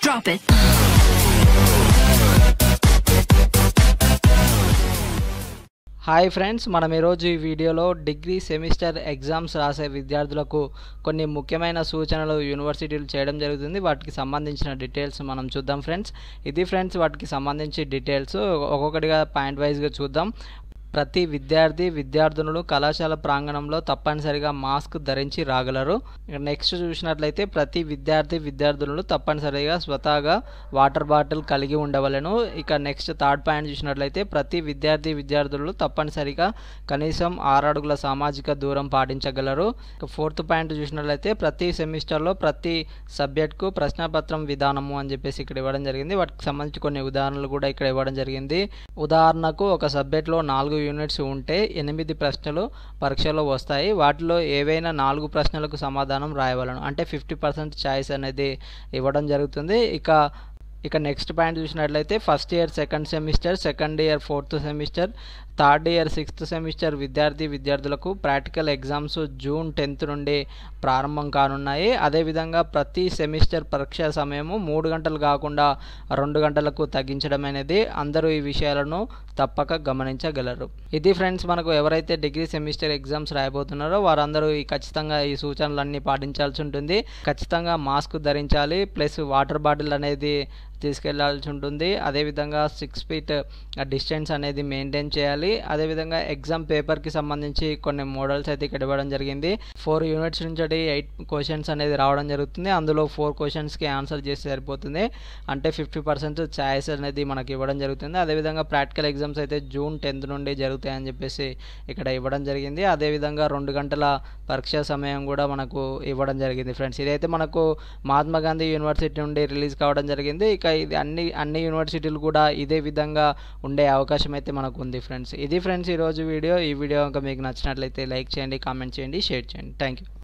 Drop it. Hi friends మనం ఈరోజు ఈ వీడియోలో డిగ్రీ సెమిస్టర్ ఎగ్జామ్స్ రాసే విద్యార్థులకు కొన్ని ముఖ్యమైన సూచనలు యూనివర్సిటీలు చేయడం జరుగుతుంది వాటికి సంబంధించిన డీటెయిల్స్ మనం చూద్దాం ఫ్రెండ్స్ ఇది ఫ్రెండ్స్ వాటికి సంబంధించి డీటెయిల్స్ ఒక్కొక్కటిగా పాయింట్ వైజ్గా చూద్దాం ప్రతి విద్యార్థి విద్యార్థినులు కళాశాల ప్రాంగణంలో తప్పనిసరిగా మాస్క్ ధరించి రాగలరు నెక్స్ట్ చూసినట్లయితే ప్రతి విద్యార్థి విద్యార్థులు తప్పనిసరిగా స్వతహాగా వాటర్ బాటిల్ కలిగి ఉండవలను ఇక నెక్స్ట్ థర్డ్ పాయింట్ చూసినట్లయితే ప్రతి విద్యార్థి విద్యార్థులు తప్పనిసరిగా కనీసం ఆరు అడుగుల సామాజిక దూరం పాటించగలరు ఇక ఫోర్త్ పాయింట్ చూసినట్లయితే ప్రతి సెమిస్టర్లో ప్రతి సబ్జెక్ట్కు ప్రశ్నపత్రం విధానము అని చెప్పేసి ఇక్కడ ఇవ్వడం జరిగింది వాటికి సంబంధించి కొన్ని ఉదాహరణలు కూడా ఇక్కడ ఇవ్వడం జరిగింది ఉదాహరణకు ఒక సబ్జెక్ట్లో నాలుగు యూనిట్స్ ఉంటే ఎనిమిది ప్రశ్నలు పరీక్షలో వస్తాయి వాటిలో ఏవైనా నాలుగు ప్రశ్నలకు సమాధానం రాయవలను అంటే ఫిఫ్టీ పర్సెంట్ ఛాయిస్ అనేది ఇవ్వడం జరుగుతుంది ఇక ఇక నెక్స్ట్ పాయింట్ చూసినట్లయితే first year second semester second year fourth semester third year sixth semester విద్యార్థి విద్యార్థులకు ప్రాక్టికల్ ఎగ్జామ్స్ జూన్ టెన్త్ నుండి ప్రారంభం కానున్నాయి అదేవిధంగా ప్రతి సెమిస్టర్ పరీక్ష సమయము మూడు గంటలు కాకుండా రెండు గంటలకు తగ్గించడం అనేది అందరూ ఈ విషయాలను తప్పక గమనించగలరు ఇది ఫ్రెండ్స్ మనకు ఎవరైతే డిగ్రీ సెమిస్టర్ ఎగ్జామ్స్ రాయబోతున్నారో వారందరూ ఈ ఖచ్చితంగా ఈ సూచనలన్నీ పాటించాల్సి ఉంటుంది ఖచ్చితంగా మాస్క్ ధరించాలి ప్లస్ వాటర్ బాటిల్ అనేది తీసుకెళ్లాల్సి ఉంటుంది అదేవిధంగా సిక్స్ ఫీట్ డిస్టెన్స్ అనేది మెయింటైన్ చేయాలి అదేవిధంగా ఎగ్జామ్ పేపర్కి సంబంధించి కొన్ని మోడల్స్ అయితే ఇక్కడ ఇవ్వడం జరిగింది ఫోర్ యూనిట్స్ నుంచి ఎయిట్ క్వశ్చన్స్ అనేది రావడం జరుగుతుంది అందులో ఫోర్ క్వశ్చన్స్కి ఆన్సర్ చేస్తే సరిపోతుంది అంటే ఫిఫ్టీ పర్సెంట్ ఛాయిస్ అనేది మనకి ఇవ్వడం జరుగుతుంది అదేవిధంగా ప్రాక్టికల్ ఎగ్జామ్స్ అయితే జూన్ టెన్త్ నుండి జరుగుతాయని చెప్పేసి ఇక్కడ ఇవ్వడం జరిగింది అదేవిధంగా రెండు గంటల పరీక్షా సమయం కూడా మనకు ఇవ్వడం జరిగింది ఫ్రెండ్స్ ఇదైతే మనకు మహాత్మా గాంధీ యూనివర్సిటీ నుండి రిలీజ్ కావడం జరిగింది ఇక ఇది అన్ని అన్ని యూనివర్సిటీలు కూడా ఇదే విధంగా ఉండే అవకాశం అయితే మనకు ఉంది ఫ్రెండ్స్ ఇది ఫ్రెండ్స్ ఈరోజు వీడియో ఈ వీడియో కనుక మీకు నచ్చినట్లయితే లైక్ చేయండి కామెంట్ చేయండి షేర్ చేయండి థ్యాంక్ యూ